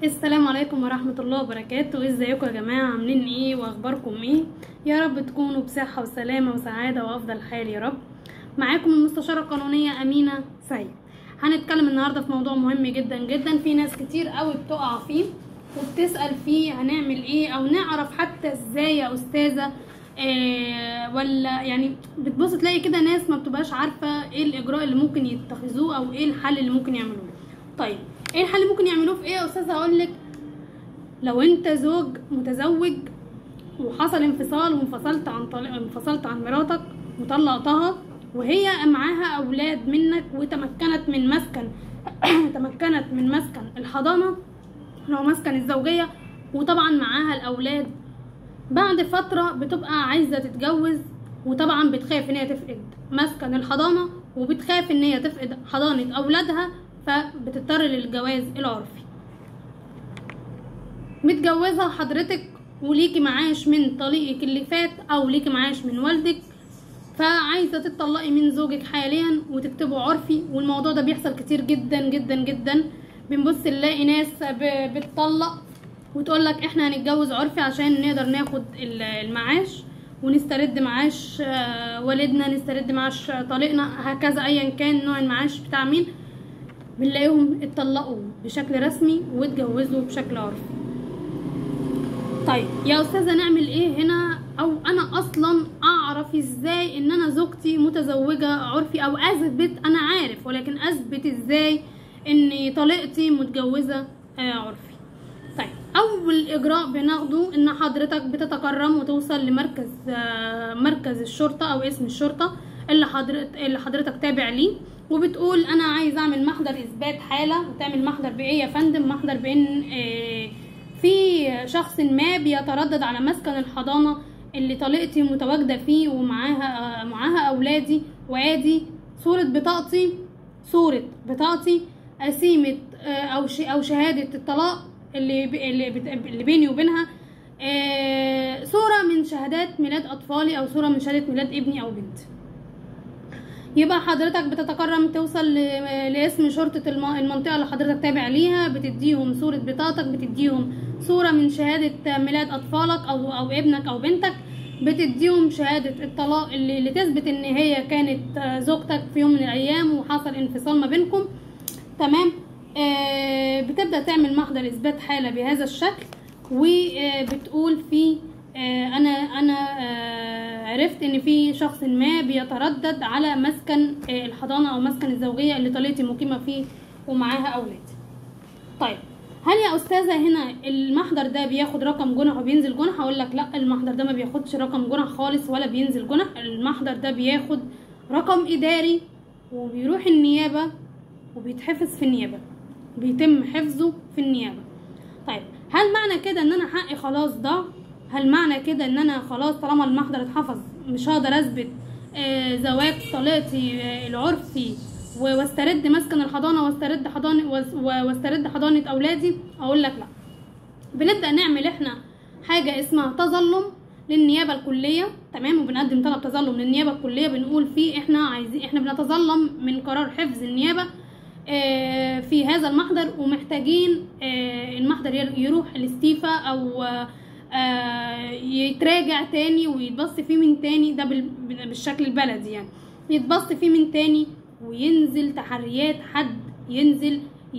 السلام عليكم ورحمة الله وبركاته ازيكم يا جماعة عاملين ايه واخباركم ايه يا رب تكونوا بصحة وسلامة وسعادة وافضل حال يا رب معاكم المستشارة القانونية امينة سيد هنتكلم النهاردة في موضوع مهم جدا جدا في ناس كتير قوي بتقع فيه وبتسأل فيه هنعمل ايه او نعرف حتى ازاي يا استاذة إيه ولا يعني بتبص تلاقي كده ناس ما بتبقاش عارفة ايه الاجراء اللي ممكن يتخذوه او ايه الحل اللي ممكن يعملوه طيب ايه الحل اللي ممكن يعملوه في ايه يا استاذه هقول لك لو انت زوج متزوج وحصل انفصال وانفصلت عن طلق انفصلت عن مراتك وطلقتها وهي معاها اولاد منك وتمكنت من مسكن تمكنت من مسكن الحضانه لو مسكن الزوجيه وطبعا معاها الاولاد بعد فتره بتبقى عايزه تتجوز وطبعا بتخاف ان هي تفقد مسكن الحضانه وبتخاف ان هي تفقد حضانه اولادها فبتضطر للجواز العرفي متجوزة حضرتك وليكي معاش من طليقك اللي فات او ليكي معاش من والدك فعايزة تطلقي من زوجك حاليا وتكتبوا عرفي والموضوع ده بيحصل كتير جدا جدا جدا بنبص نلاقي ناس بتطلق وتقولك احنا هنتجوز عرفي عشان نقدر ناخد المعاش ونسترد معاش والدنا نسترد معاش طليقنا هكذا ايا كان نوع المعاش بتاع مين بنلاقيهم اتطلقوا بشكل رسمي واتجوزوا بشكل عرفي طيب يا استاذه نعمل ايه هنا او انا اصلا اعرف ازاي ان انا زوجتي متزوجه عرفي او اثبت انا عارف ولكن اثبت ازاي ان طليقتي متجوزه عرفي طيب اول اجراء بناخده ان حضرتك بتتكرم وتوصل لمركز مركز الشرطه او اسم الشرطه اللي حضرتك اللي حضرتك تابع ليه وبتقول انا عايز اعمل محضر اثبات حاله وتعمل محضر بايه يا فندم محضر بان في شخص ما بيتردد على مسكن الحضانه اللي طليقتي متواجده فيه ومعاها معاها اولادي وادي صوره بطاقتي صوره بطاقتي قسيمه او او شهاده الطلاق اللي اللي بيني وبينها صوره من شهادات ميلاد اطفالي او صوره من شهاده ميلاد ابني او بنتي يبقى حضرتك بتتكرم توصل لاسم شرطة المنطقة اللي حضرتك تابع ليها بتديهم صورة بطاقتك بتديهم صورة من شهادة ميلاد أطفالك أو أو ابنك أو بنتك بتديهم شهادة الطلاق اللي, اللي تثبت إن هي كانت زوجتك في يوم من الأيام وحصل انفصال ما بينكم تمام آه بتبدأ تعمل محضر إثبات حالة بهذا الشكل وبتقول فيه آه انا انا آه عرفت ان في شخص ما بيتردد على مسكن آه الحضانه او مسكن الزوجيه اللي طليقتي مقيمه فيه ومعاها اولاد طيب هل يا استاذه هنا المحضر ده بياخد رقم جنح وبينزل جنح هقول لك لا المحضر ده ما بياخدش رقم جنح خالص ولا بينزل جنح المحضر ده بياخد رقم اداري وبيروح النيابه وبيتحفظ في النيابه بيتم حفظه في النيابه طيب هل معنى كده ان انا حقي خلاص ضاع هل معنى كده ان انا خلاص طالما المحضر اتحفظ مش هقدر اثبت آه زواج طليقتي آه العرفي واسترد مسكن الحضانه واسترد حضانه واسترد حضانه اولادي اقول لك لا بنبدا نعمل احنا حاجه اسمها تظلم للنيابه الكليه تمام وبنقدم طلب تظلم للنيابه الكليه بنقول فيه احنا عايزين احنا بنتظلم من قرار حفظ النيابه آه في هذا المحضر ومحتاجين المحضر يروح الاستيفاء او آه يتراجع تاني ويتبص فيه من تاني ده بالشكل البلدي يعني يتبص فيه من تاني وينزل تحريات حد ينزل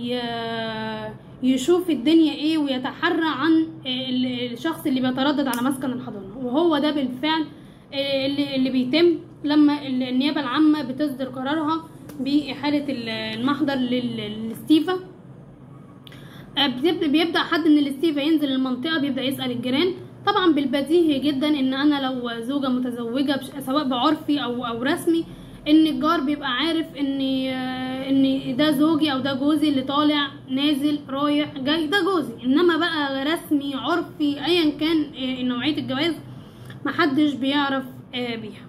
يشوف الدنيا ايه ويتحرى عن الشخص اللي بيتردد على مسكن الحضانه وهو ده بالفعل اللي, اللي بيتم لما النيابه العامه بتصدر قرارها باحاله المحضر للاستيفاء بيبدا حد من الاستيفا ينزل المنطقه بيبدا يسال الجيران طبعا بالبديهي جدا ان انا لو زوجه متزوجه سواء بعرفي او او رسمي ان الجار بيبقى عارف ان ان ده زوجي او ده جوزي اللي طالع نازل رايح جاي ده جوزي انما بقى رسمي عرفي ايا كان نوعيه الجواز محدش بيعرف بيها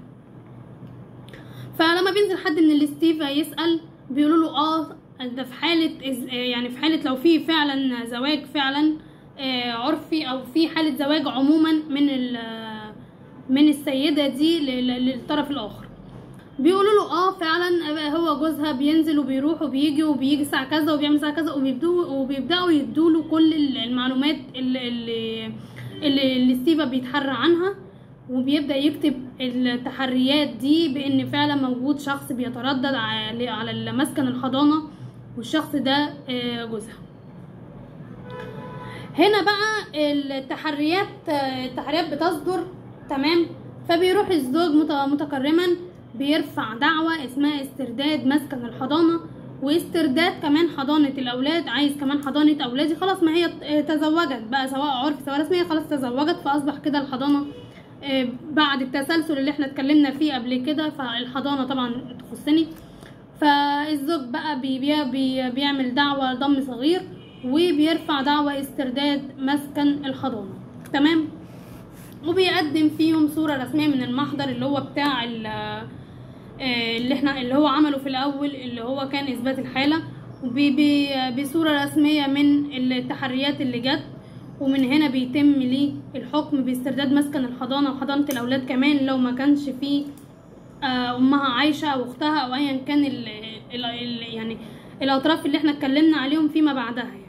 فلما بينزل حد من الاستيفا يسال بيقولوا له اه ده في حالة يعني في حالة لو في فعلا زواج فعلا عرفي او في حالة زواج عموما من من السيدة دي للطرف الاخر بيقولوا له اه فعلا هو جوزها بينزل وبيروح وبيجي وبيجي الساعه كذا وبيعمل الساعه كذا وبيبدوا وبيبداوا يدوا كل المعلومات اللي اللي, اللي, اللي ستيفا بيتحرى عنها وبيبدا يكتب التحريات دي بان فعلا موجود شخص بيتردد على على مسكن الحضانه والشخص ده آه، جوزها هنا بقى التحريات التحريات بتصدر تمام فبيروح الزوج مت- متكرما بيرفع دعوة اسمها استرداد مسكن الحضانة واسترداد كمان حضانة الأولاد عايز كمان حضانة أولادي خلاص ما هي ت- تزوجت بقى سواء عرف سواء رسمية خلاص تزوجت فأصبح كده الحضانة آه، بعد التسلسل اللي احنا اتكلمنا فيه قبل كده فالحضانة طبعا تخصني فالزوج بقى بي بي بي بيعمل دعوة ضم صغير وبيرفع دعوة استرداد مسكن الحضانة تمام وبيقدم فيهم صورة رسمية من المحضر اللي هو بتاع ال- آه، اللي احنا اللي هو عمله في الأول اللي هو كان إثبات الحالة وبي- بي- بصورة رسمية من التحريات اللي جت ومن هنا بيتم ليه الحكم باسترداد مسكن الحضانة وحضانة الأولاد كمان لو ما كانش فيه آه، امها عايشه او اختها او ايا كان ال ال ال يعني الاطراف اللي احنا اتكلمنا عليهم فيما بعدها يعني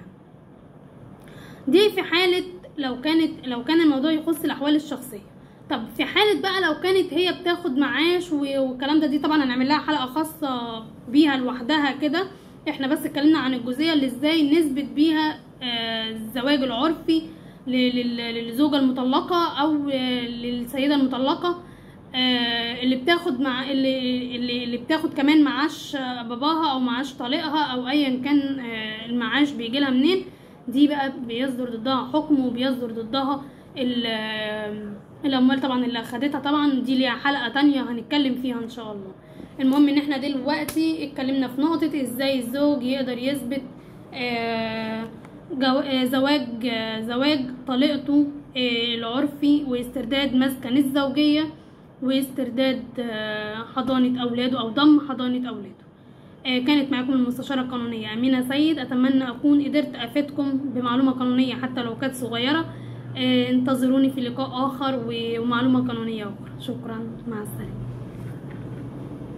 دي في حاله لو كانت لو كان الموضوع يخص الاحوال الشخصيه طب في حاله بقى لو كانت هي بتاخد معاش و- والكلام ده دي طبعا هنعمل لها حلقه خاصه بيها لوحدها كده احنا بس اتكلمنا عن الجزئيه اللي ازاي نثبت بيها آه، الزواج العرفي ل- لل- للزوجه المطلقه او آه، للسيده المطلقه آه، اللي بتاخد مع اللي اللي, اللي بتاخد كمان معاش آه، باباها او معاش طليقها او ايا كان آه، المعاش بيجي لها منين دي بقى بيصدر ضدها حكم وبيصدر ضدها ال- آه، الاموال طبعا اللي اخدتها طبعا دي ليها حلقه تانية هنتكلم فيها ان شاء الله المهم ان احنا دلوقتي اتكلمنا في نقطه ازاي الزوج يقدر يثبت آه، جو- آه، زواج آه، زواج طليقته آه، العرفي واسترداد مسكن الزوجيه واسترداد آه، حضانة أولاده أو ضم حضانة أولاده آه، كانت معكم المستشارة القانونية أمينة سيد أتمنى أكون قدرت أفيدكم بمعلومة قانونية حتى لو كانت صغيرة آه، انتظروني في لقاء آخر و- ومعلومة قانونية أخرى شكرا مع السلامة